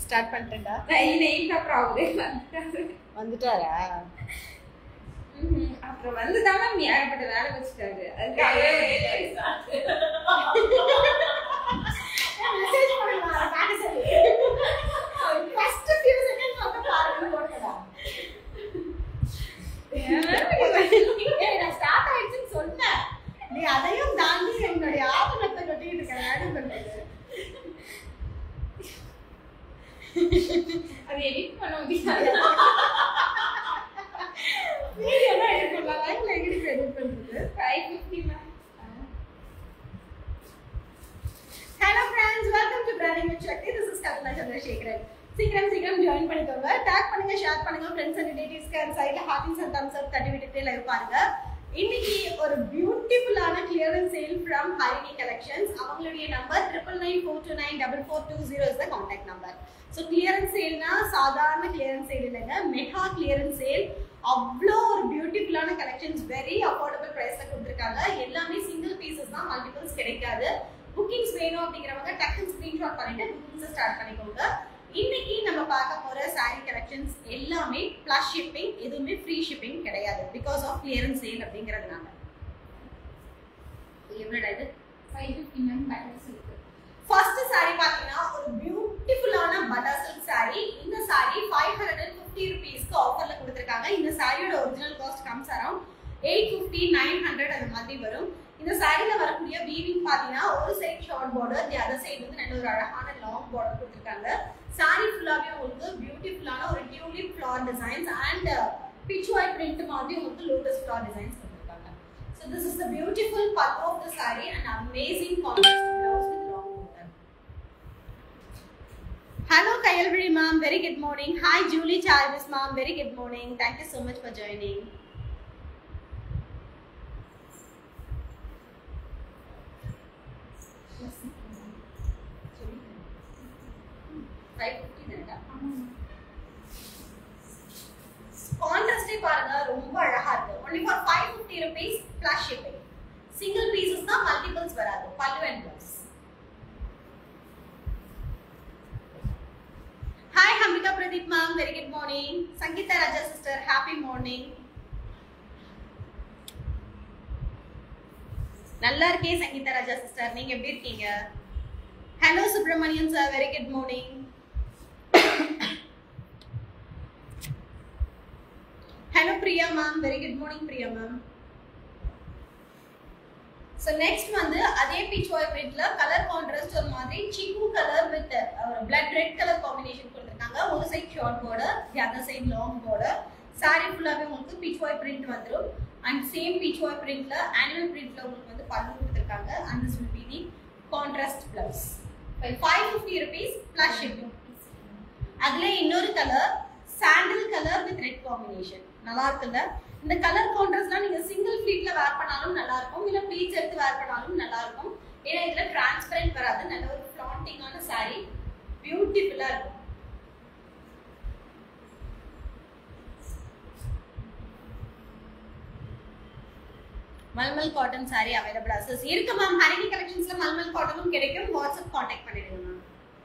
Start பண்ணிட்டேன்டா nine eight அப்புறம் அவரே வந்துட்டாரு வந்துட்டாரா ம்ஹும். அப்புறம் வந்து தான் மேம் ஏகப்பட்ட வேலை வச்சுட்டாரு அதுக்காக மெசேஜ் பண்ணலாம் மேனேஜர் ஃபர்ஸ்ட் ஃபியூ செகண்ட்ஸ் வந்து பாருங்க போட்டடா ஏய் நான் ஸ்டார்ட் ஆயிடுச்சுன்னு சொன்னேன் நீ அதையும் தாண்டி என்னுடைய ஆதங்கத்தை கொட்டிட்டு இருக்க ஆடு பண்றது அது எடிட் பண்ண முடியாது வீடியோ தான் எடிட் பண்ணலாம் லைவ்ல எடிட் எடிட் பண்றது five fifty ma'am hello friends welcome to branding with Shakti this is Kalpana Chandrasekaran சீக்கிரம் சீக்கிரம் ஜாயின் பண்ணிக்கோங்க டேக் பண்ணுங்க ஷேர் பண்ணுங்க ஃப்ரெண்ட்ஸ் அண்ட் ரிலேட்டிவ்ஸ்க்கு அந்த சைடுல ஹார்ட்டிங்ஸ் அண்ட் தம்ஸ் அப் தட்டி விட்டுட்டே லைவ் பாருங்க இன்னைக்கு ஒரு பியூட்டிஃபுல்லான clearance sale from Harini collections அவங்களுடைய number triple nine four two nine double four two zero is the contact number so clearance சேல்னா சாதாரண கிளியரன்ஸ் சேல் இல்லைங்க மெகா கிளியரன்ஸ் சேல் அவ்வளோ ஒரு பியூட்டிஃபுல்லான கலெக்ஷன்ஸ் வெரி அஃபோர்டபுள் ப்ரைஸ்ல கொடுத்துருக்காங்க எல்லாமே சிங்கிள் பீசஸ் தான் மல்டிபிள்ஸ் கிடைக்காது புக்கிங்ஸ் வேணும் அப்படிங்கிறவங்க டக்குன்னு ஸ்கிரீன்ஷாட் பண்ணிட்டு புக்கிங்ஸ் ஸ்டார்ட் பண்ணிக்கோங்க இன்னைக்கு நம்ம பார்க்க போற saree கலெக்ஷன்ஸ் எல்லாமே பிளஸ் ஷிப்பிங் எதுவுமே ஃப்ரீ ஷிப்பிங் கிடையாது பிகாஸ் ஆஃப் கிளியரன்ஸ் சேல் அப்படிங்கிறதுனால எவ்வளோடா இது ஃபைவ் ஃபிஃப்டி மேம் பேட்டர்ஸ் இருக்கு ஃபர்ஸ்ட் saree பாத்தீங்கன்னா ஒரு பியூட்டிஃபுல்லான பட்டர் சில்க் saree இந்த saree five hundred and fifty ருபீஸ்க்கு ஆஃபர்ல கொடுத்துருக்காங்க இந்த சாரியோட original cost comes around eight fifty nine hundred அந்த மாதிரி வரும் இந்த சாரியில வரக்கூடிய வீவிங் பாத்தீங்கன்னா ஒரு side short border the other side வந்து நல்ல ஒரு அழகான லாங் பார்டர் கொடுத்துருக்காங்க சாரி ஃபுல்லாவே உங்களுக்கு பியூட்டிஃபுல்லான ஒரு tulip flower designs and Pichwai print மாதிரி உங்களுக்கு லோட்டஸ் ஃபிளார் டிசைன்ஸ் கொடுத்துருக்காங்க so this is the beautiful pallu of the sari and amazing contrast blouse with long border. Hello, Kayalviri ma'am. Very good morning. Hi, Julie Charles ma'am. Very good morning. Thank you so much for joining. கான்ட்ராஸ்டே பாருங்க ரொம்ப அழகா இருக்கு only for five fifty rupees plus shipping single pieces தான் multiples வராது pallu and blouse hi Hambika Pradeep ma'am very good morning Sangeetha Raja sister happy morning நல்லா இருக்கேன் Sangeetha Raja sister நீங்க எப்படி இருக்கீங்க hello Subramanian sir very good morning hello Priya ma'am very good morning Priya ma'am so next வந்து அதே Pichwai பிரிண்ட்ல கலர் கான்ட்ராஸ்ட் ஒரு மாதிரி சிக்கு கலர் வித் ஒரு பிளட் ரெட் கலர் காம்பினேஷன் கொடுத்துருக்காங்க ஒரு side short border the other side long border sari ஃபுல்லாகவே உங்களுக்கு பீச் வாய் பிரிண்ட் வந்துடும் அண்ட் சேம் பீச் வாய் பிரிண்ட்ல ஆனிமல் பிரிண்ட்ல உங்களுக்கு வந்து பல்லு கொடுத்துருக்காங்க and this will be the contrast blouse five fifty rupees plus shipping அதுல இன்னொரு colour sandal colour with red combination நல்லா இருக்குல்ல இந்த கலர் கான்ட்ராஸ்ட்லாம் நீங்க சிங்கிள் ஃபிளீட்ல வேர் பண்ணாலும் நல்லா இருக்கும் இல்ல ப்ளீட்ஸ் எடுத்து வேர் பண்ணாலும் நல்லா இருக்கும் ஏன்னா இதுல டிரான்ஸ்பரண்ட் வராது நல்ல ஒரு ஃபிளாண்டிங்கான saree பியூட்டிஃபுல்லா இருக்கும் மல்மல் காட்டன் saree அவைலபிள் அசஸ் இருக்கு மேம் ஹரிணி கலெக்ஷன்ஸ்ல மல்மல் காட்டனும் கிடைக்கும் வாட்ஸ்அப் காண்டாக்ட் பண்ணிடுங்க மேம்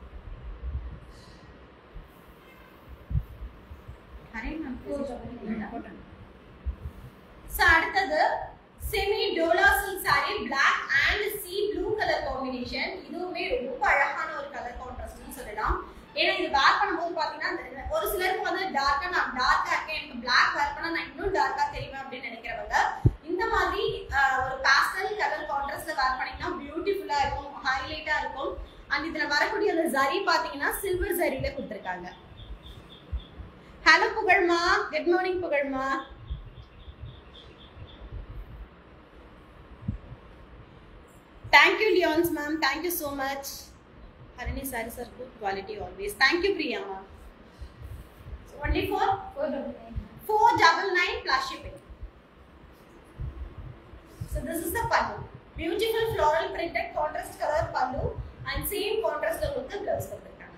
ஹரிணி மேம் ஸோ அடுத்தது semi dola silk saree black and sea blue colour combination இதுவுமே ரொம்ப அழகான ஒரு கலர் கான்ட்ராஸ்ட்னு சொல்லலாம் ஏன்னா இது வேர் பண்ணும்போது பார்த்தீங்கன்னா இந்த- ஒரு சிலருக்கு வந்து டார்க்கா நான் டார்க்கா இருக்கேன் எனக்கு பிளாக் வேர் பண்ணா நான் இன்னும் டார்க்கா தெரியுவேன் அப்படின்னு நினைக்கிறவங்க இந்த மாதிரி ஆஹ், ஒரு பாஸ்டல் கலர் கான்ட்ராஸ்ட்ல வேர் பண்ணீங்கன்னா பியூட்டிஃபுல்லா இருக்கும் ஹைலைட்டா இருக்கும் அண்ட் இதுல வரக்கூடிய அந்த ஜரி பாத்தீங்கன்னா சில்வர் ஜரியில கொடுத்துருக்காங்க ஹலோ புகழ்மா குட் மார்னிங் புகழ்மா Thank you, Leons ma'am. Thank you so much. Harini sarees are good quality always. Thank you, Priya ma'am. So only for four double nine four double nine plus shipping. So this is the pallu. Beautiful floral printed contrast color pallu and same contrast ல உங்களுக்கு blouse கொடுத்திருக்காங்க.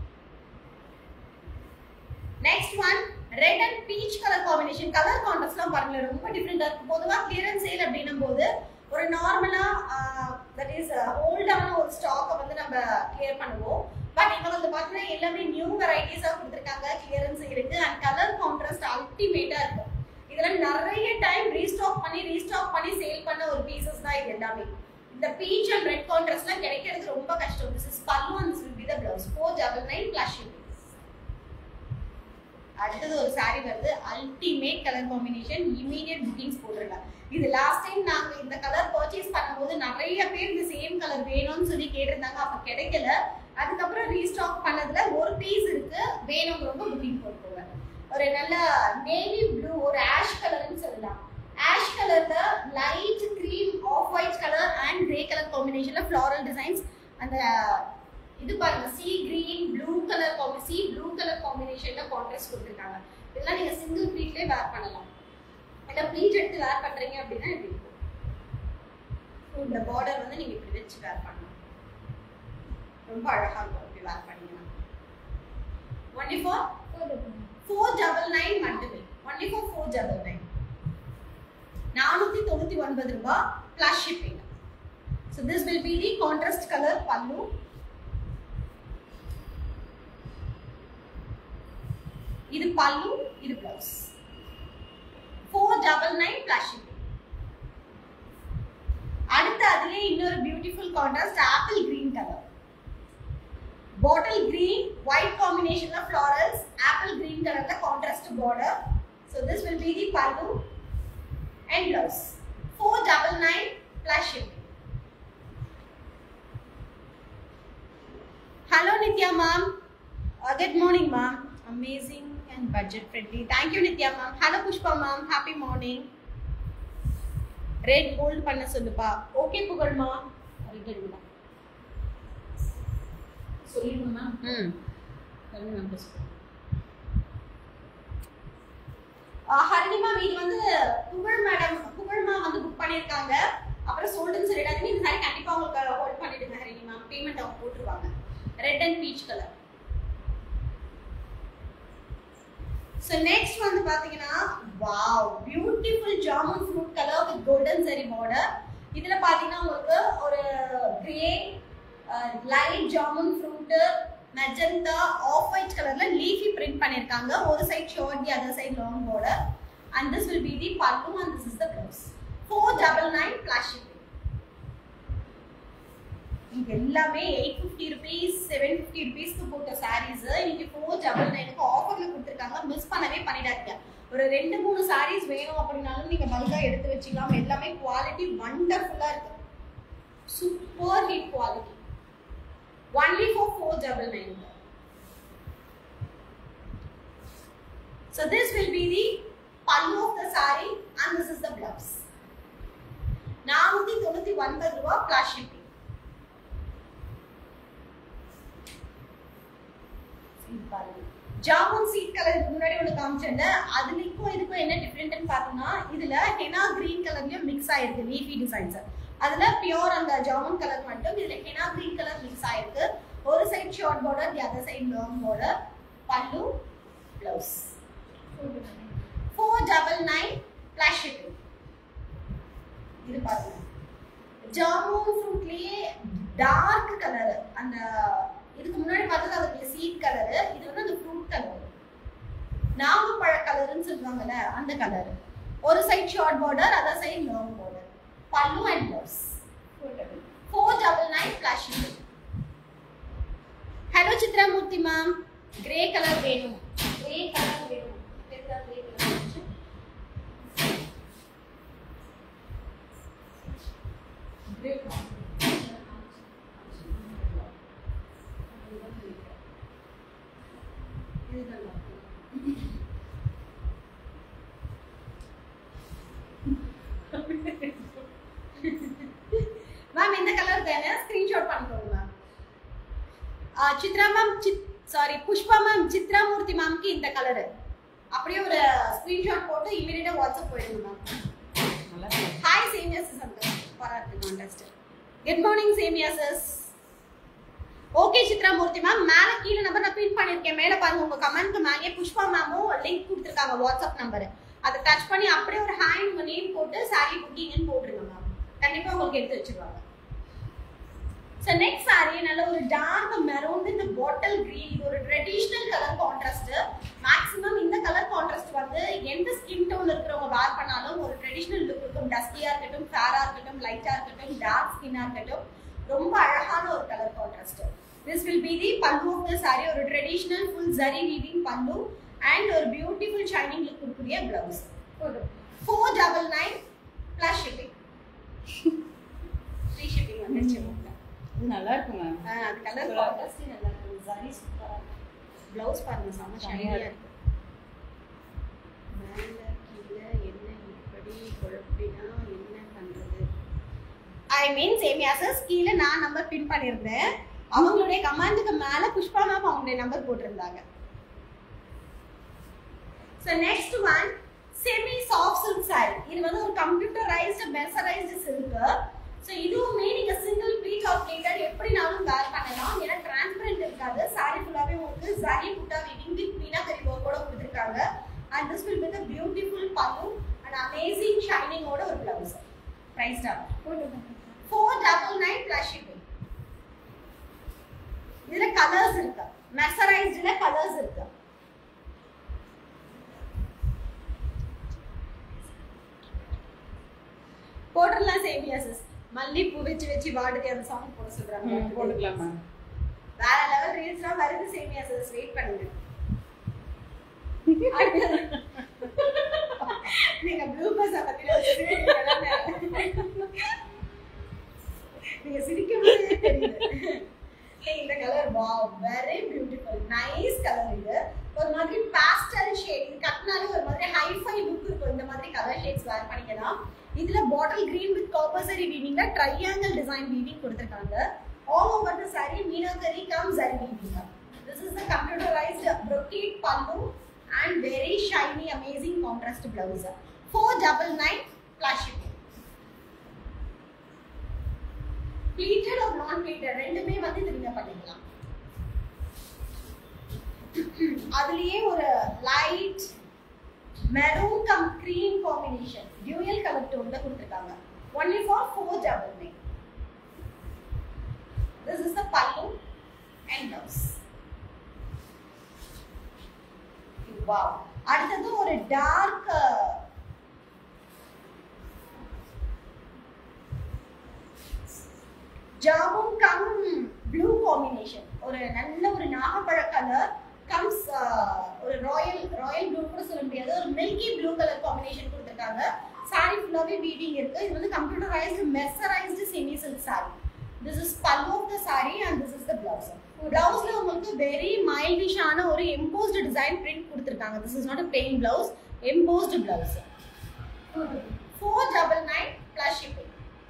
Next one red and peach color combination. Color contrastலாம் பாருங்க ரொம்ப டிஃபரெண்டா இருக்கு. பொதுவா clearance sale அப்படின்னும் போது ஒரு நார்மலா தட் இஸ் ஹோல்டான ஒரு ஸ்டாக்கை வந்து நம்ம கிளியர் பண்ணுவோம் பட் இங்க வந்து பாத்தீங்கன்னா எல்லாமே நியூ வெரைட்டிஸா கொடுத்துருக்காங்க கிளியரன்ஸ் இருக்கு அண்ட் கலர் கான்ட்ராஸ்ட் அல்டிமேட்டா இருக்கும் இதுல நிறைய டைம் ரீஸ்டாக் பண்ணி ரீஸ்டாக் பண்ணி சேல் பண்ண ஒரு பீசஸ் தான் இது எல்லாமே இந்த பீச் அண்ட் ரெட் கான்ட்ராஸ்ட்லாம் கிடைக்கிறது ரொம்ப கஷ்டம் this is pallu and this will be the blouse four double nine plus அடுத்தது ஒரு saree வருது ultimate colour combination immediate bookings போட்டிருக்காங்க இது லாஸ்ட் டைம் நாங்க இந்த கலர் பர்ச்சேஸ் பண்ணும்போது நிறைய பேர் இந்த சேம் கலர் வேணும்னு சொல்லி கேட்டிருந்தாங்க அப்ப கிடைக்கல அதுக்கப்புறம் ரீஸ்டாக் பண்ணதுல ஒரு பீஸ் இருக்கு வேணுங்கிறவங்க புக்கிங் போட்டுக்கோங்க ஒரு நல்ல நேவி ப்ளூ ஒரு ஆஷ் கலர்னு சொல்லலாம் ஆஷ் கலர்ல light cream off white colour and grey colour காம்பினேஷன்ல ஃப்ளாரல் டிசைன்ஸ் அந்த இது பாருங்க sea green blue colour combi sea blue colour காம்பினேஷன்ல கான்ட்ராஸ்ட் கொடுத்துருக்காங்க இதெல்லாம் நீங்க சிங்கிள் ப்ளீட்லயே வேர் பண்ணலாம் இல்ல ப்ளீட் எடுத்து வேர் பண்றீங்க அப்படின்னா இப்படி இருக்கும் So, இந்த பார்டர் வந்து நீங்க இப்படி வச்சு வேர் பண்ணலாம் ரொம்ப அழகா இருக்கும் இப்படி வேர் பண்ணீங்கன்னா only for four double nine மட்டுமே only for four double nine நானூத்தி தொண்ணூத்தி ஒன்பது ரூபாய் plus shipping so this will be the contrast colour pallu இது பல்லு இது blouse four double nine plus shipping அடுத்து அதுலயே இன்னொரு beautiful contrast apple green colour bottle green white காம்பினேஷன்ல ஃப்ளாரல்ஸ் ஆப்பிள் கிரீன் கலர்ல contrast border so this will be the pallu and blouse. 499 plus shipping. Hello Nitya ma'am. Uh, good morning ma'am. Amazing and budget friendly. Thank you Nitya ma'am. Hello Pushpa ma'am. Happy morning. Red hold பண்ண சொல்லுப்பா okay புகழ்மா return சொல்லிடுங்கம்மா ம் சொல்லுங்க ma'am first. ஹரிணிமா இது வந்து புகழ் madam புகழ்மா வந்து book பண்ணியிருக்காங்க அப்புறம் சோல்டுன்னு சொல்லிடாதீங்க இந்த சாரி கண்டிப்பா உங்களுக்கு ஹோல்ட் பண்ணிடுங்க ஹரிணிமா பேமெண்ட் அவங்க போட்டுருவாங்க red and peach colour so next வந்து பாத்தீங்கன்னா wow beautiful jamun fruit colour with golden zari border இதுல பாத்தீங்கன்னா உங்களுக்கு ஒரு grey light jamun fruit magenta off white கலர்ல லீஃபி பிரிண்ட் பண்ணிருக்காங்க ஒரு side short the other side long border and this will be the pallu and this is the blouse 499 plus shipping இது எல்லாமே eight fifty rupees seven fifty ருபீஸ்க்கு போட்ட சாரீஸ் இன்னைக்கு four double நைனுக்கு ஆஃபர்ல கொடுத்துருக்காங்க மிஸ் பண்ணவே பண்ணிடாதீங்க ஒரு ரெண்டு மூணு சாரீஸ் வேணும் அப்படின்னாலும் நீங்க பல்கா எடுத்து வச்சுக்கலாம் எல்லாமே குவாலிட்டி வண்டர்ஃபுல்லா இருக்கு super hit quality only for 499 so this will be the pallu of the saree and this is the blouse நானூத்தி தொண்ணூத்தி ஒன்பது ரூபா plus shipping jamun seed colour முன்னாடி ஒன்று காமிச்சேன்ல அதுலக்கும் இதுக்கும் என்ன டிஃப்ரெண்ட்னு பார்த்தோம்னா இதுல ஹெனா கிரீன் கலர்லயும் மிக்ஸ் ஆயிருக்கு லீஃபி டிசைன்ஸ் அதுல பியோர் அந்த ஜாமுன் கலர் மட்டும் இதுல ஹெனா கிரீன் கலர் மிக்ஸ் ஆயிருக்கு ஒரு side short border the other side long border pallu blouse four double nine plus shipping இது பாருங்க ஜாமுன் ஃப்ரூட்லயே டார்க் கலர் அந்த இதுக்கு முன்னாடி பார்த்தது அதுக்கு சீட் கலர் இது வந்து அந்த ஃப்ரூட் கலர் நாகப்பழ கலர்னு சொல்லுவாங்கல்ல அந்த கலர் ஒரு side short border other side long border pallu and blouse four double nine plus shipping hello Chitramurthy ma'am grey colour வேணும் கிரே கலர் வேணும் எதுல கிரே கலர் இருந்துச்சு? இதுதான் மேம் இந்த கலர் தானே ஸ்கிரீன்ஷாட் பண்ணிக்கோங்க மேம் சித்ரா மேம் சித் சாரி புஷ்பா மேம் சித்ராமூர்த்தி மேம்க்கு இந்த கலரு அப்படியே ஒரு ஸ்கிரீன்ஷாட் போட்டு இமீடியட்டா வாட்ஸ்அப் போயிடுங்க மேம் நல்லா இருக்கு. ஹாய் சேமியாஸ் அங்கிள் பாராட்டு கான்டெஸ்ட் குட் மார்னிங் சேமியாசஸ் ஓகே சித்ராமூர்த்தி மேம் மேல கீழே நம்பர் நான் பின் பண்ணிருக்கேன் மேல பாருங்க உங்க கமெண்ட்க்கு மேலே புஷ்பா மேமும் லிங்க் கொடுத்துருக்காங்க வாட்ஸ்அப் நம்பர் அதை டச் பண்ணி அப்படியே ஒரு ஹாய் உங்க நேம் போட்டு சாரி புக்கிங்னு போட்டுருங்க மேம் கண்டிப்பா உங்களுக்கு எடுத்து வச்சிருவாங்க ஸோ நெக்ஸ்ட் saree நல்ல ஒரு dark maroon with bottle green இது ஒரு ட்ரெடிஷ்னல் கலர் கான்ட்ராஸ்ட் மேக்ஸிமம் இந்த கலர் கான்ட்ராஸ்ட் வந்து எந்த ஸ்கின் டோன் இருக்கிறவங்க வேர் பண்ணாலும் ஒரு ட்ரெடிஷ்னல் லுக் இருக்கும் டஸ்டியா இருக்கட்டும் ஃபேரா இருக்கட்டும் லைட்டா இருக்கட்டும் டார்க் ஸ்கின்னா இருக்கட்டும் ரொம்ப அழகான ஒரு colour contrast this will be the pallu of the saree ஒரு traditional full zari weaving pallu and ஒரு பியூட்டிஃபுல் ஷைனிங் லுக் இருக்கக்கூடிய blouse four double nine plus shipping free shipping வந்துருச்சு உங்களுக்கு இது நல்லா இருக்குங்க ஆ, அது கலர் Super ஆ கான்ட்ராஸ்ட் நல்லா இருக்கு சரி சூப்பரா இருக்கு ப்ளவுஸ் பாருங்க செம்ம செமையா ஷைனியா இருக்கு. இருக்கு மேல கீழே என்ன இப்படி குழப்பினா என்ன பண்றது ஐ மீன் சேமியாசஸ் கீழே நான் நம்பர் பின் பண்ணியிருந்தேன் அவங்களுடைய கமாண்டுக்கு மேல புஷ்பா மேம் அவங்களுடைய நம்பர் போட்டிருந்தாங்க so next one semi soft silk saree இது வந்து ஒரு கம்ப்யூட்டரைஸ்டு மெசரைஸ்டு சில்க் ஸோ இதுவுமே நீங்க சிங்கிள் ப்ளீட் ஆர் பிளேட்டட் எப்படினாலும் வேர் பண்ணலாம் ஏன்னா டிரான்ஸ்பரண்ட் இருக்காது saree ஃபுல்லாவே உங்களுக்கு சரி புட்டா வீவிங் வித் மீனாக்கரி ஒர்க்கோட கொடுத்துருக்காங்க and this will with beautiful pallu and amazing ஷைனிங்கோட ஒரு blouse price top four double nine plus shipping இதுல கலர்ஸ் இருக்கு மெசரைஸ்டுல கலர்ஸ் இருக்கு போட்டுடலாம் சேமியாசஸ் மல்லிப்பூ வச்சு வச்சு வாடுது அந்த சாங் போட சொல்றாங்க போட்டுக்கலாமா வேற லெவல் ரீல்ஸ்லாம் வருது சேமியாசஸ் வெயிட் பண்ணுங்க நீங்க ப்ளூபர்ஸ் பத்தி நீங்க சிரிக்கும் போதே தெரியுது ஏய், இந்த colour wow very beautiful nice colour இது ஒரு மாதிரி பாஸ்டல் ஷேட் இது கட்டினாலே ஒரு மாதிரி ஹைஃபை லுக் இருக்கும் இந்த மாதிரி கலர் ஷேட்ஸ் வேர் பண்ணிக்கலாம் இதுல bottle green with copper zari வீவிங்ல triangle design weaving கொடுத்திருக்காங்க all over the saree meenakari come zari weaving this is the computerized brocade pallu and very shiny amazing contrast blouse 499 plus shipping pleated or non pleated ரெண்டுமே வந்து இது நீங்க பண்ணிக்கலாம் அதுலயே ஒரு light maroon cum cream combination dual colour டோன்ல கொடுத்திருக்காங்க only for four double nine this is the pallu and blouse wow அடுத்தது ஒரு dark jamun cum blue combination ஒரு நல்ல ஒரு நாகப்பழ கலர் கம்ஸ் ஒரு ராயல் ராயல் ப்ளூ கூட சொல்ல முடியாது ஒரு மில்கி ப்ளூ கலர் காம்பினேஷன் கொடுத்துருக்காங்க சாரி ஃபுல்லாவே வீவிங் இருக்கு இது வந்து computerised mercerised semi silk sari this is pallu of the sari and this is the blouse பிளவுஸ்ல உங்களுக்கு வெரி மைல்டிஷான ஒரு எம்போஸ்டு டிசைன் பிரிண்ட் கொடுத்துருக்காங்க this is not a plain blouse embossed blouse four double nine plus shipping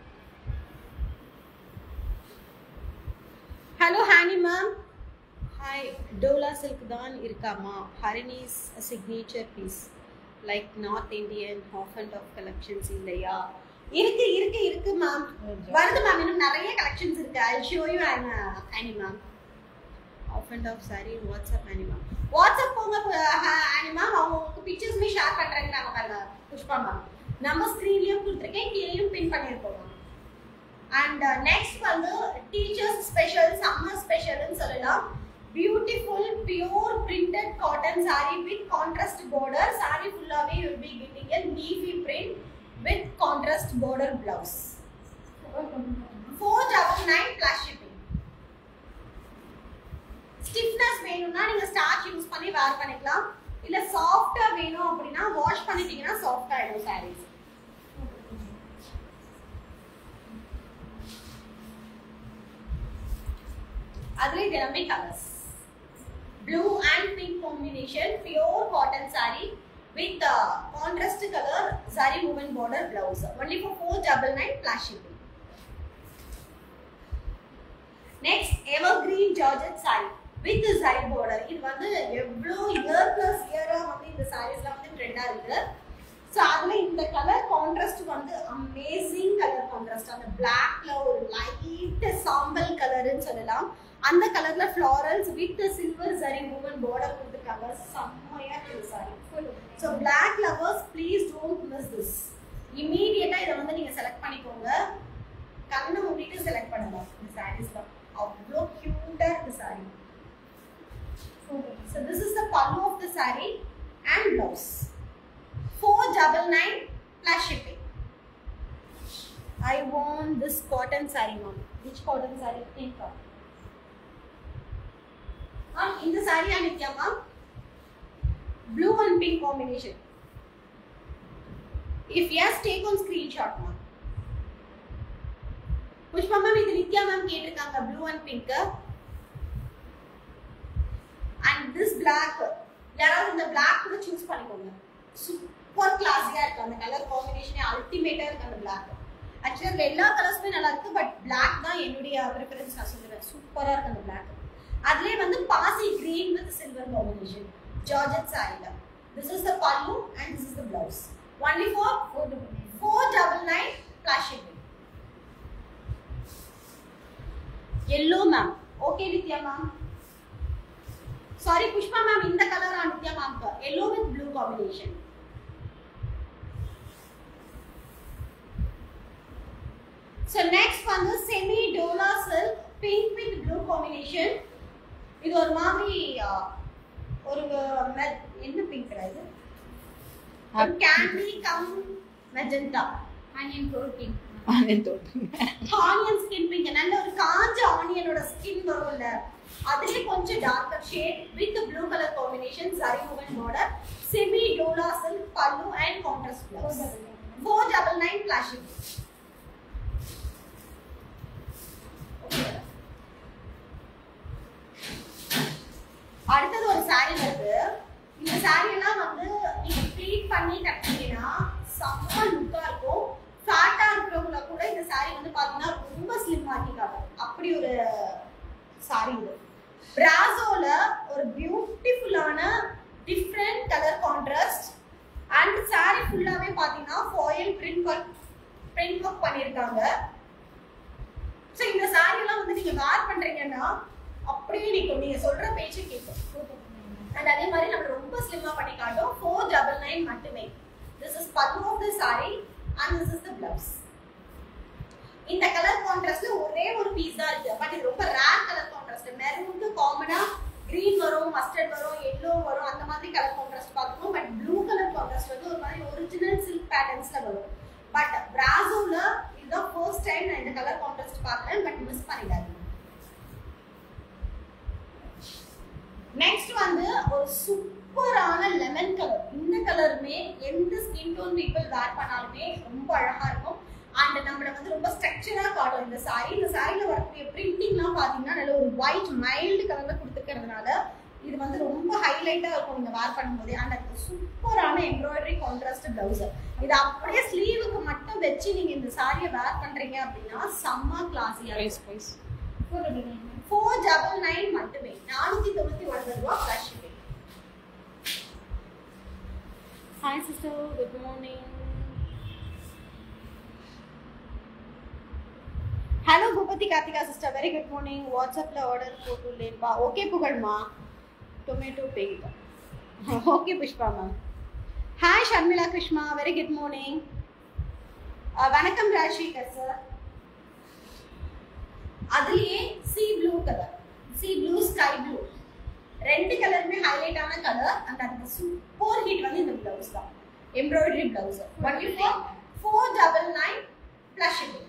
hello Honey ma'am hi dola silk தான் இருக்காமா Harini's signature piece like north Indian off and off collections இல்லையா இருக்கு இருக்கு இருக்கு ma'am வருது ma'am இன்னும் நிறைய கலெக்ஷன்ஸ் இருக்கு I show you Honey ma'am off and off sari WhatsApp Honey ma'am WhatsApp போங்க ஹானி மேம் அவங்க உங்களுக்கு பிக்சர்ஸுமே ஷேர் பண்றாங்க நாங்க பாருங்க புஷ்பா மேம் நம்ம ஸ்க்ரீன்லயும் கொடுத்துருக்கேன் கீழேயும் பின் பண்ணியிருக்கோம் மேம் அண்ட் நெக்ஸ்ட் வந்து டீச்சர்ஸ் ஸ்பெஷல் சம்மர் ஸ்பெஷல்னு சொல்லலாம் beautiful pure printed cotton saree with contrast border saree ஃபுல்லாவே you will be getting a leafy print with contrast border blouse 499 plus shipping stiffness வேணும்னா நீங்க ஸ்டார்ச் யூஸ் பண்ணி வேர் பண்ணிக்கலாம் இல்ல சாஃப்ட்டா வேணும் அப்படின்னா வாஷ் பண்ணிட்டீங்கன்னா சாஃப்ட் ஆயிடும் sarees அதுல இது எல்லாமே colours blue and pink combination pure cotton saree with contrast colour saree woven border blouse only for 499 plus shipping next evergreen georgette saree with saree border இது வந்து எவ்வளோ இயர் பிளஸ் இயரா வந்து இந்த சாரீஸ்லாம் வந்து ட்ரெண்டா இருக்கு ஸோ அதுல இந்த கலர் கான்ட்ராஸ்ட் வந்து அமேசிங் கலர் கான்ட்ராஸ்ட் அந்த பிளாக்ல ஒரு லைட் சாம்பல் கலர்னு சொல்லலாம் அந்த கலர்ல ஃப்ளாரல்ஸ் வித் சில்வர் சரி மூவன் பார்டர் கொடுத்துருக்காங்க செம்மையா இருக்கு sari so black lovers please don't miss this இமீடியட்டா இதை வந்து நீங்க செலக்ட் பண்ணிக்கோங்க கண்ணை மூடிட்டு செலக்ட் பண்ணலாம் இந்த சாரீஸ் தான் saree and blouse. Four double nine plus shipping. I want this cotton saree, mom. Which cotton saree? Pink cotton. Mom, இந்த saree Anitya ma'am. Blue and pink combination. If yes, take on screenshot, ma'am. Pushpa ma'am இது Nitya ma'am கேட்டிருக்காங்க blue and pink and this black யாராவது இந்த black கூட choose பண்ணிக்கோங்க super கிளாஸியா இருக்கு அந்த colour காம்பினேஷனே அல்டிமேட்டா இருக்கு அந்த பிளாக் ஆக்சுவலி அதுல எல்லா கலர்ஸுமே நல்லா இருக்கு பட் பிளாக் தான் என்னுடைய ப்ரிஃபரன்ஸ் நான் சொல்லுவேன் சூப்பரா இருக்கு அந்த பிளாக் அதுலயே வந்து பாசி green with silver combination georgette சாரில this is the pallu and this is the blouse only for four double nine plus shipping yellow ma'am okay nitya ma'am sorry pushpa ma'am இந்த கலர் nitya ma'am ka yellow with blue combination so next வந்து semi dola silk pink with blue combination இது ஒரு மாதிரி uh, ஒரு me- என்ன pink இது candy cum magenta onion coat pink onion தோட்டம் ஆனியன் ஸ்கின் பிங்க் நல்ல ஒரு காஞ்ச ஆனியனோட ஸ்கின் வரும்ல அதுலயே கொஞ்சம் darker shade with blue colour combination zari woven border semi dola silk pallu and contrast blouse four double nine plus அடுத்தது ஒரு saree வருது இந்த saree எல்லாம் வந்து நீங்க ப்ளீட் பண்ணி கட்டினீங்கன்னா செம்ம லுக்கா இருக்கும் ஃபேட்டா இருக்கிறவங்கள கூட இந்த saree வந்து பாத்தீங்கன்னா ரொம்ப ஸ்லிம் ஆக்கிக்காங்க அப்படி ஒரு saree இது பிராசோல ஒரு பியூட்டிஃபுல்லான different colour contrast and saree ஃபுல்லாவே பாத்தீங்கன்னா foil print work print work பண்ணிருக்காங்க ஸோ இந்த saree எல்லாம் வந்து நீங்க வேர் பண்றீங்கன்னா அப்படியே நிற்கும் நீங்க சொல்ற பேச்சு கேட்கும் அண்ட் அதே மாதிரி நம்ம ரொம்ப ஸ்லிம்மா பண்ணி காட்டும் ஃபோர் டபுள் நைன் மட்டுமே this is pallu of the sari and this is the blouse இந்த கலர் கான்ட்ராஸ்ட்ல ஒரே ஒரு பீஸ் தான் இருக்கு பட் இது ரொம்ப ரேர் கலர் கான்ட்ராஸ்ட் மெரூனுக்கு காமனா கிரீன் வரும் மஸ்டர்ட் வரும் எல்லோ வரும் அந்த மாதிரி கலர் கான்ட்ராஸ்ட் பார்க்கணும் பட் ப்ளூ கலர் கான்ட்ராஸ்ட் வந்து ஒரு மாதிரி ஒரிஜினல் சில்க் பேட்டர்ன்ஸ்ல வரும் பட் பிராசோல இதுதான் ஃபர்ஸ்ட் டைம் நான் இந்த கலர் கான்ட்ராஸ்ட் பார்க்குறேன் பட் மிஸ் பண்ணிடாதீங்க நெக்ஸ்ட் வந்து ஒரு சூப்பரான லெமன் கலர் இந்த கலருமே எந்த ஸ்கின் டோன் பீப்புள் வேர் பண்ணாலுமே ரொம்ப அழகா இருக்கும் அண்ட் நம்மள வந்து ரொம்ப ஸ்ட்ரக்சரா காட்டும் இந்த சாரி இந்த சாரில வரக்கூடிய பிரிண்டிங்லாம் பாத்தீங்கன்னா நல்ல ஒரு ஒயிட் மைல்டு கலர்ல கொடுத்துக்கிறதுனால இது வந்து ரொம்ப ஹைலைட்டா இருக்கும் நீங்க வேர் பண்ணும்போது அண்ட் அது சூப்பரான எம்ப்ராய்டரி கான்ட்ராஸ்ட் பிளவுஸ் இது அப்படியே ஸ்லீவுக்கு மட்டும் வச்சு நீங்க இந்த சாரியை வேர் பண்றீங்க அப்படின்னா செம்ம கிளாஸியா price price four double nine மட்டுமே நானூத்தி தொண்ணூத்தி ஒன்பது ரூபா plus shipping hi sister good morning hello Boopathi Karthika sister very good morning வாட்ஸ்அப்ல ஆர்டர் போட்டுள்ளேன்பா ஓகே புகழ்மா tomato pink okay Pushpa ma'am hi Sharmila Krishna very good morning வணக்கம் ராஜசேகர் சார் அதுலயே sea blue colour sea blue sky blue ரெண்டு கலருமே ஹைலைட் ஆன கலர் அண்ட் அதுக்கு super hit வந்து இந்த பிளவுஸ் தான் embroidery blouse only for four double nine plus shipping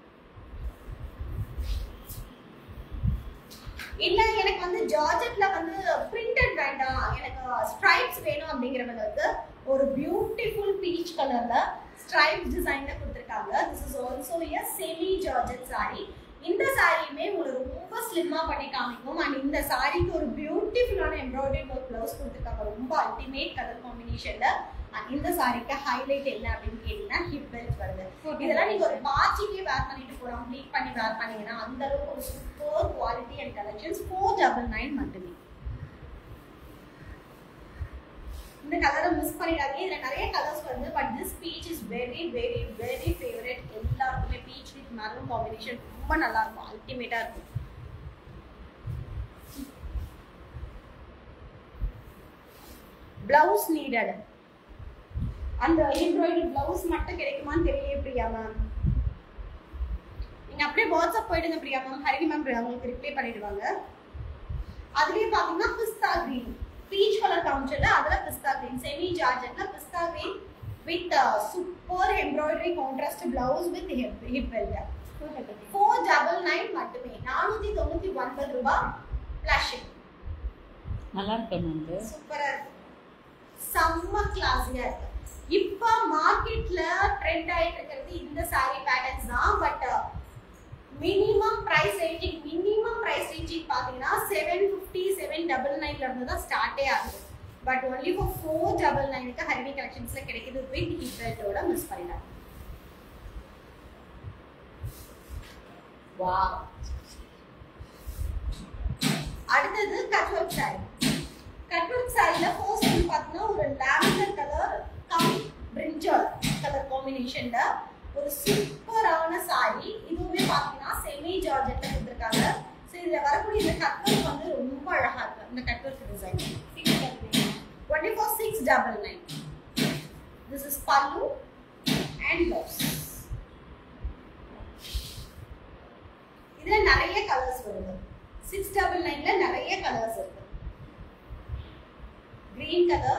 இல்ல எனக்கு வந்து ஜார்ஜெட்ல வந்து பிரிண்டட் வேண்டாம் எனக்கு ஸ்ட்ரைப்ஸ் வேணும் அப்படிங்கிறவங்களுக்கு ஒரு பியூட்டிஃபுல் பீச் கலர்ல ஸ்ட்ரைப்ஸ் டிசைன்ல கொடுத்துருக்காங்க this is also a semi georgette sari இந்த சாரியுமே உங்களுக்கு ரொம்ப ஸ்லிம்மா பண்ணி காமிக்கும் அண்ட் இந்த சாரிக்கு ஒரு பியூட்டிஃபுல்லான எம்ப்ராய்டரி ஒர்க் பிளவுஸ் கொடுத்துருக்காங்க ரொம்ப அல்டிமேட் கலர் காம்பினேஷன்ல அண்ட் இந்த சாரிக்கு ஹைலைட் என்ன அப்படின்னு கேட்டீங்கன்னா ஹிப் பெல்ட் வருது இதெல்லாம் நீங்க ஒரு பார்ட்டிக்கே வேர் பண்ணிட்டு போலாம் ப்ளீட் பண்ணி வேர் பண்ணீங்கன்னா அந்த அளவுக்கு ஒரு super quality and collections four double nine மட்டுமே இந்த கலரை மிஸ் பண்ணிடாதீங்க இதுல நிறைய கலர்ஸ் வருது but this peach is very very very favourite எல்லாருக்குமே பீச் வித் மரூன் காம்பினேஷன் ரொம்ப நல்லா இருக்கும் அல்டிமேட்டா இருக்கும் பிளவுஸ் நீடட் அந்த எம்ப்ராய்டரி பிளவுஸ் மட்டும் கிடைக்குமான்னு தெரியல பிரியா மேம் நீங்க அப்படியே வாட்ஸ்அப் போயிடுங்க பிரியா மேம் ஹரிணி மேம் உங்களுக்கு ரிப்ளை பண்ணிடுவாங்க அதுலயே பாத்தீங்கன்னா பிஸ்தா கிரீன் பீச் கலர் கவுண்டர்ல அதுல pista green semi ஜார்ஜெட்ல pista green with super embroidery contrast blouse with hip hip belt four double nine மட்டுமே நானூத்தி தொண்ணூத்தி ஒன்பது ரூபாய் பிளஸ் நல்லா இருக்கும் வந்து சூப்பரா இருக்கு செம்ம கிளாஸியா இருக்கு இப்ப மார்க்கெட்ல ட்ரெண்ட் ஆயிட்டு இருக்கிறது இந்த சாரி பேட்டர்ன்ஸ் தான் but minimum price ranging minimum price ranging பாத்தீங்கன்னா செவன் ஃபிஃப்டி செவன் டபுள் நைன்ல இருந்து தான் ஸ்டார்டே ஆகுது but only for four double நைனுக்கு ஹரிணி கலெக்ஷன்ஸ்ல கிடைக்குது வித் ஹிப் பெல்ட்டோட மிஸ் பண்ணிடாங்க வா அடுத்தது கட்வொர்க் சாரி கட்வொர்க் சாரில ஃபர்ஸ்ட் வந்து பார்த்தீங்கன்னா ஒரு lavender colour cum brinjal colour காம்பினேஷன்ல ஒரு சூப்பரான சாரி இதுவுமே பார்த்தீங்கன்னா செமி ஜார்ஜெட்ல கொடுத்துருக்காங்க ஸோ இதுல வரக்கூடிய இந்த கட்வொர்க் வந்து ரொம்ப அழகா இருக்கு இந்த cutwork design twenty four six double nine this is pallu and blouse இதுல நிறைய கலர்ஸ் வருது சிக்ஸ் டபுள் நைன்ல நிறைய கலர்ஸ் இருக்கு கிரீன் கலர்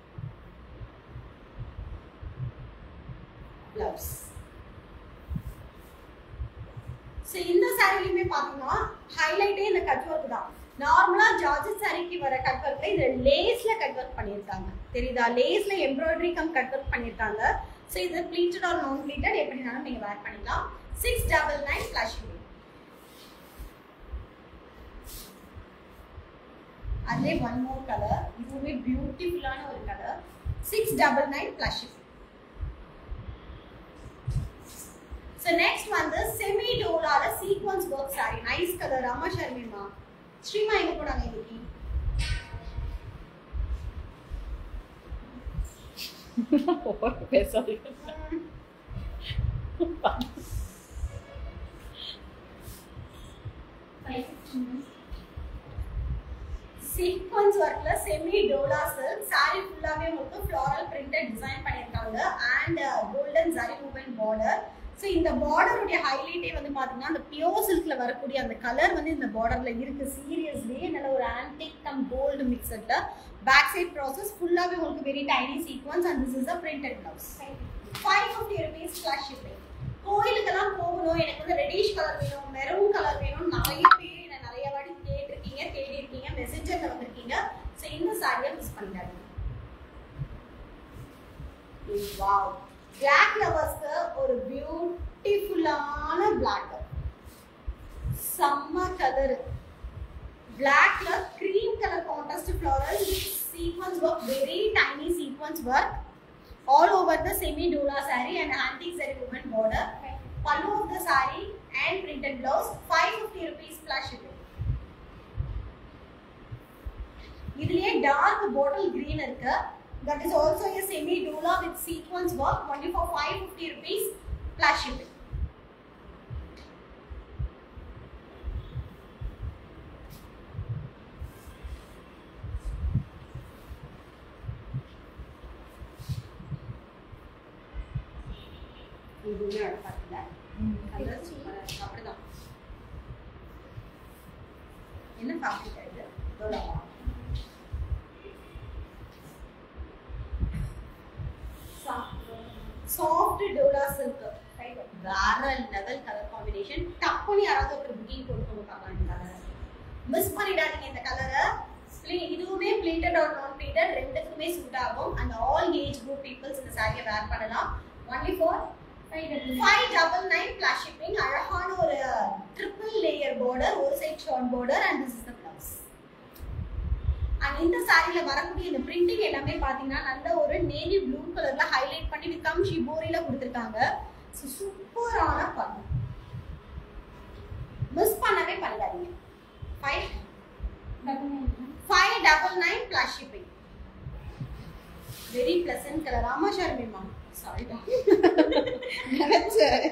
பிளவுஸ் ஸோ இந்த சாரிலையுமே பார்த்தீங்கன்னா ஹைலைட்டே இந்த கட் ஒர்க் தான் நார்மலா ஜார்ஜட் சாரிக்கு வர கட் ஒர்க்ல இதுல லேஸ்ல கட் ஒர்க் பண்ணியிருக்காங்க தெரியுதா லேஸ்ல எம்ப்ராய்டரி கம் கட் ஒர்க் பண்ணியிருக்காங்க ஸோ இது ப்ளீட்டட் ஆர் நான் ப்ளீட்டட் எப்படினாலும் நீங்க வேர் பண்ணிக்கலாம் சிக்ஸ் டபுள் நைன் ஃபிளாஷ் அதுலேயே ஒன் மோர் கலர் இதுவுமே பியூட்டிஃபுல்லான ஒரு colour six double nine plus so next வந்து செமி டோலால sequins work sari nice colour அம்மா ஷர்மிமா ஸ்ரீமா எங்க போனாங்க இன்னைக்கு பேசாது சீக்வன்ஸ் ஒர்க்ல செமி டோலா சில்க் சாரி ஃபுல்லாவே உங்களுக்கு ஃப்ளாரல் பிரிண்டட் டிசைன் பண்ணியிருக்காங்க and golden zari woven border so இந்த பார்டருடைய ஹைலைட்டே வந்து பார்த்தீங்கன்னா அந்த பியோர் சில்க்ல வரக்கூடிய அந்த கலர் வந்து இந்த பார்டர்ல இருக்கு சீரியஸ்லி நல்ல ஒரு ஆன்டிக் கம் கோல்டு மிக்சட்ல பேக் சைட் ப்ராசஸ் ஃபுல்லாவே உங்களுக்கு very tiny sequins and this is a printed blouse five fifty rupees flash shipping கோயிலுக்கெல்லாம் போகணும் எனக்கு வந்து ரெடிஷ் கலர் வேணும் மெரூன் கலர் வேணும் நிறைய பேர் என்ன நிறைய வாட்டி கேட்டிருக்கீங்க தேடி இருக்கீங்க மெசேஜர்ல வந்திருக்கீங்க ஸோ இந்த சாரியை மிஸ் பண்ணிடாதீங்க வாவ் பிளாக் லவர்ஸ்க்கு ஒரு பியூட்டிஃபுல்லான பிளாக் செம்ம கலர் பிளாக்ல cream colour contrast floral sequins work very tiny sequins work all over the semi dola saree and antique zari woven border. Pallu of the saree and printed blouse 550 rupees plus shipping. இதுலயே dark bottle green இருக்கு that is also a semi dola with sequence work only for 550 rupees plus shipping. இதுவுமே அழகா இருக்குல்ல colour சூப்பரா இருக்கு அப்படிதான் என்ன fabric இது டோலாவா சாஃப்ட் டோலா சில்க் வேற லெவல் கலர் காம்பினேஷன் டப்புனு யாராவது ஒரு புக்கிங் கொடுக்கணும் பார்க்கலாம் இந்த கலர் மிஸ் பண்ணிடாதீங்க இந்த கலரை இதுவுமே பிளேட்டட் ஆர் நான் பிளேட்டட் ரெண்டுக்குமே சூட் ஆகும் and all age group peoples இந்த சாரியை வேர் பண்ணலாம் only for five double nine plus shipping அழகான ஒரு ட்ரிபிள் லேயர் பார்டர் ஒரு side short border and this is the blouse and இந்த சாரியில வரக்கூடிய இந்த பிரிண்டிங் எல்லாமே பாத்தீங்கன்னா நல்ல ஒரு நேவி ப்ளூ கலர்ல ஹைலைட் பண்ணி வித் கம் ஷிபோரியில கொடுத்துருக்காங்க ஸோ சூப்பரான பண்ணு மிஸ் பண்ணவே பண்ணிடாதீங்க five five double nine plus shipping very pleasant colour ஆமா ஷர்மிமா சாரி நினைச்சேன்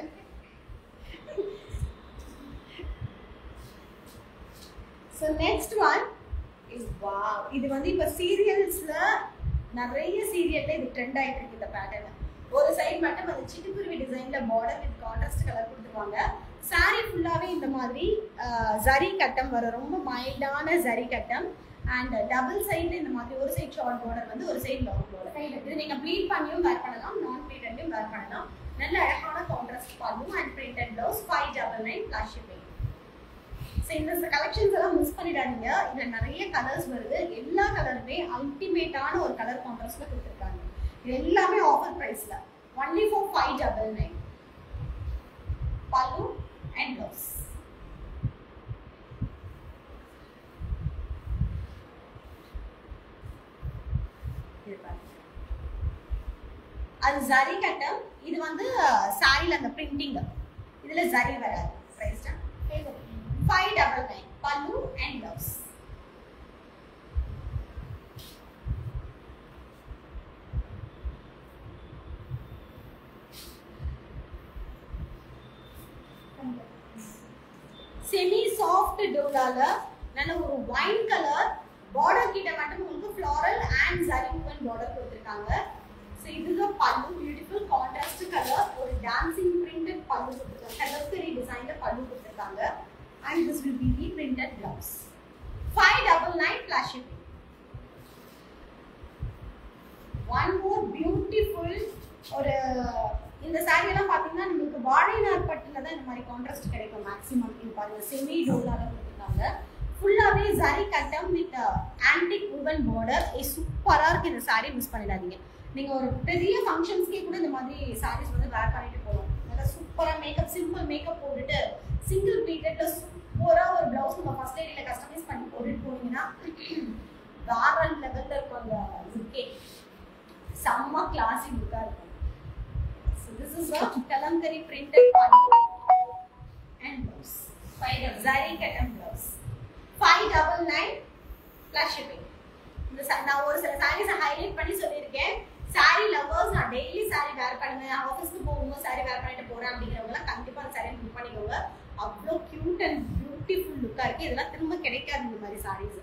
so next one is wow இது வந்து இப்போ சீரியல்ஸ்ல நிறைய சீரியல்ல இது ட்ரெண்ட் ஆயிட்டு இருக்கு இந்த பேட்டர்ன் ஒரு சைடு மட்டும் அந்த சிட்டுக்குருவி டிசைன்ல பார்டர் வித் கான்ட்ராஸ்ட் கலர் கொடுத்துருவாங்க சாரி ஃபுல்லாவே இந்த மாதிரி ஜரி கட்டம் வரும் ரொம்ப மைல்டான ஜரி கட்டம் அண்ட் டபுள் சைடுல இந்த மாதிரி ஒரு சைடு ஷார்ட் border வந்து ஒரு சைடு லாங் border இது நீங்க ப்ளீட் பண்ணியும் வேர் பண்ணலாம் நான் ப்ளீட்லயும் வேர் பண்ணலாம் நல்ல அழகான கான்ட்ராஸ்ட் பல்லும் and printed blouse five double nine plus shipping so இந்த கலெக்ஷன்ஸ் எல்லாம் மிஸ் பண்ணிடாதீங்க இதுல நிறைய கலர்ஸ் வருது எல்லா கலருமே அல்டிமேட்டான ஒரு கலர் கான்ட்ராஸ்ட்ல கொடுத்துருக்காங்க இது எல்லாமே ஆஃபர் பிரைஸ்ல only for five double nine pallu and blouse அது ஜரி கட்டம் இது வந்து சாரியில் அந்த பிரிண்டிங் இதுல ஜரி வராது price five double nine pallu and blouse semi soft டோலால நல்ல ஒரு ஒயின் கலர் பார்டர் கிட்ட மட்டும் உங்களுக்கு floral and zari woven border கொடுத்துருக்காங்க ஸோ இதுதான் பல்லு பியூட்டிஃபுல் கான்ட்ராஸ்ட் கலர் ஒரு டான்சிங் பிரிண்டட் பல்லு கொடுத்துருக்காங்க கலர்கரி டிசைன்ல பல்லு கொடுத்துருக்காங்க and this will be the printed blouse five double nine plus shipping one more beautiful ஒரு இந்த saree எல்லாம் பார்த்தீங்கன்னா நம்மளுக்கு வாழைநார் பட்டுல தான் இந்த மாதிரி கான்ட்ராஸ்ட் கிடைக்கும் மேக்ஸிமம் இது பாருங்க செமி டோலால கொடுத்துருக்காங்க ஃபுல்லாவே ஜரி கட்டம் வித் ஆன்டிக் உவன் பார்டர் ஏ சூப்பரா இருக்கு இந்த saree மிஸ் பண்ணிடாதீங்க நீங்க ஒரு பெரிய ஃபங்க்ஷன்ஸ்க்கே கூட இந்த மாதிரி சாரீஸ் வந்து வேர் பண்ணிட்டு போகலாம் நல்லா சூப்பரா மேக்கப் சிம்பிள் மேக்கப் போட்டுட்டு சிங்கிள் பீரியட்ல சூப்பரா ஒரு பிளவுஸ் நம்ம ஃபர்ஸ்ட் ஐடியில கஸ்டமைஸ் பண்ணி போட்டுட்டு போனீங்கன்னா வேற லெவல்ல இருக்கும் அந்த லுக்கே செம்ம கிளாசி லுக்கா இருக்கும் So this is a kalamkari printed panu and blouse. Five zari cotton blouse. Five double nine plus shipping. இந்த sa- நான் ஒரு சில சாரீஸ் ஹைலைட் பண்ணி சொல்லியிருக்கேன் சாரி லவர்ஸ் நான் டெய்லி சாரி வேர் பண்ணுவேன் ஆஃபீஸ்க்கு போகும்போது சாரி வேர் பண்ணிட்டு போறேன் அப்படிங்கிறவங்கலாம் கண்டிப்பா அந்த சாரி புக் பண்ணிக்கோங்க அவ்வளோ கியூட் அண்ட் பியூட்டிஃபுல் லுக்கா இருக்கு இதெல்லாம் திரும்ப கிடைக்காது இந்த மாதிரி saris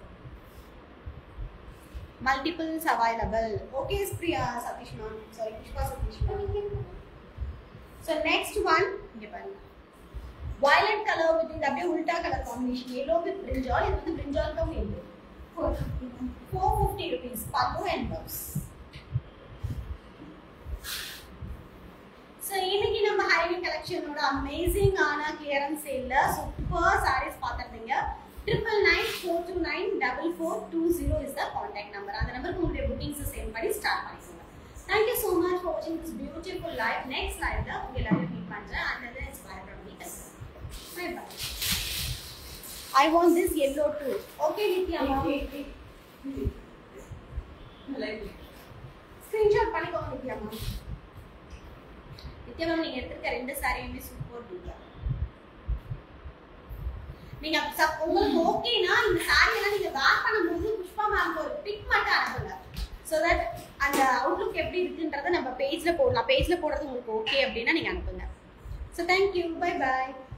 multiples available okay Priya Satish ma'am sorry Pushpa Satish ma'am so next one இங்க பாருங்க வயலட் கலர் வித் இந்த அப்படியே உல்டா colour combination yellow with brinjal இது வந்து brinjal cum yellow four fifty rupees pallu and blouse so இன்னைக்கு நம்ம ஹைவிங் கலெக்ஷனோட அமேசிங்கான கிளியரன்ஸ் சேல்ல சூப்பர் சாரீஸ் பார்த்துருந்தீங்க triple nine four two nine double four two zero is the contact number அந்த நம்பருக்கு உங்களுடைய புக்கிங்ஸ் சென்ட் பண்ணி ஸ்டார்ட் பண்ணிக்கோங்க தேங்க்யூ ஸோ மச் ஃபார் வாட்சிங் திஸ் பியூட்டிஃபுல் லைஃப் நெக்ஸ்ட் லைவ்ல உங்க எல்லாரையும் மீட் பண்றேன் அந்த இன்ஸ்பயர் பண்ணி bye bye I want this yellow too okay Nithya screenshot பண்ணிக்கோங்க நித்யா மேம் நித்யா மேம் நீங்க எடுத்திருக்க ரெண்டு சாரியுமே சூப்பர் நித்யா நீங்க சப்- உங்களுக்கு ஓகேனா இந்த சாரி எல்லாம் நீங்க வேர் பண்ணும்போது புஷ்பா மேம்க்கு ஒரு பிக் மட்டும் அனுப்புங்க ஸோ தட் அந்த அவுட்லுக் எப்படி இருக்குன்றத நம்ம பேஜ்ல போடலாம் பேஜ்ல போடுறது உங்களுக்கு ஓகே அப்படின்னா நீங்க அனுப்புங்க ஸோ தேங்க்யூ பை பை